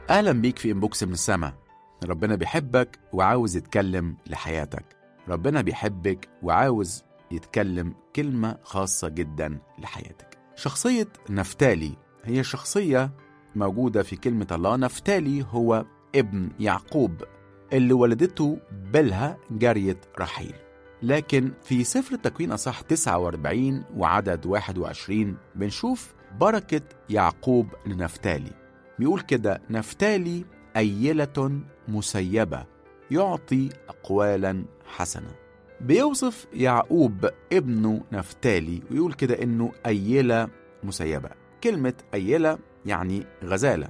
أهلا بيك في إنبوكس من السما ربنا بيحبك وعاوز يتكلم لحياتك ربنا بيحبك وعاوز يتكلم كلمة خاصة جدا لحياتك شخصية نفتالي هي شخصية موجودة في كلمة الله نفتالي هو ابن يعقوب اللي ولدته بلها جارية رحيل لكن في سفر التكوين أصح 49 وعدد 21 بنشوف بركة يعقوب لنفتالي بيقول كده نفتالي أيلة مسيبة يعطي أقوالا حسنة بيوصف يعقوب ابنه نفتالي ويقول كده إنه أيلة مسيبة كلمة أيلة يعني غزالة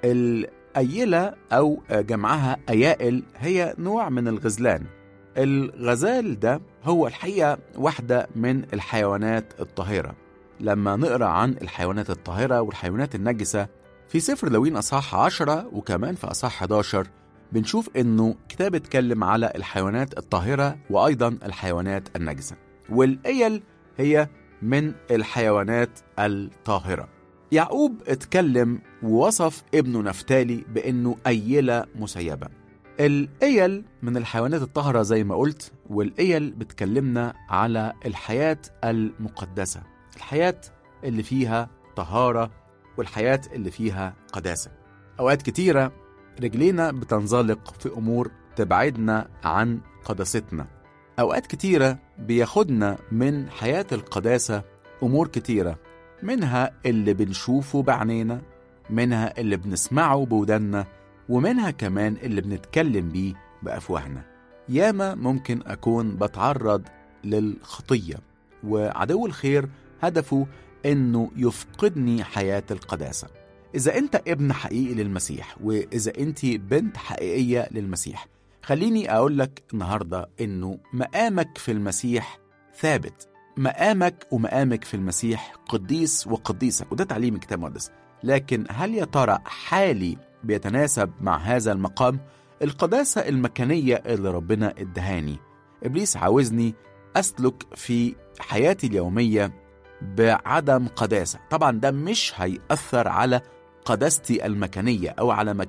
الأيلة أو جمعها أيائل هي نوع من الغزلان الغزال ده هو الحقيقة واحدة من الحيوانات الطاهرة لما نقرأ عن الحيوانات الطاهرة والحيوانات النجسة في سفر لوين أصحاح 10 وكمان في أصحاح 11 بنشوف إنه كتاب اتكلم على الحيوانات الطاهرة وأيضا الحيوانات النجسة والإيل هي من الحيوانات الطاهرة يعقوب اتكلم ووصف ابنه نفتالي بأنه أيلة مسيبة الإيل من الحيوانات الطاهرة زي ما قلت والإيل بتكلمنا على الحياة المقدسة الحياة اللي فيها طهارة والحياة اللي فيها قداسة أوقات كتيرة رجلينا بتنزلق في أمور تبعدنا عن قداستنا أوقات كتيرة بياخدنا من حياة القداسة أمور كتيرة منها اللي بنشوفه بعينينا منها اللي بنسمعه بودنا ومنها كمان اللي بنتكلم بيه بأفواهنا ياما ممكن أكون بتعرض للخطية وعدو الخير هدفه إنه يفقدني حياة القداسة إذا أنت ابن حقيقي للمسيح وإذا أنت بنت حقيقية للمسيح خليني أقول لك النهاردة إنه مقامك في المسيح ثابت مقامك ومقامك في المسيح قديس وقديسة وده تعليم الكتاب المقدس لكن هل يا ترى حالي بيتناسب مع هذا المقام القداسة المكانية اللي ربنا ادهاني إبليس عاوزني أسلك في حياتي اليومية بعدم قداسة طبعا ده مش هيأثر على قداستي المكانية أو على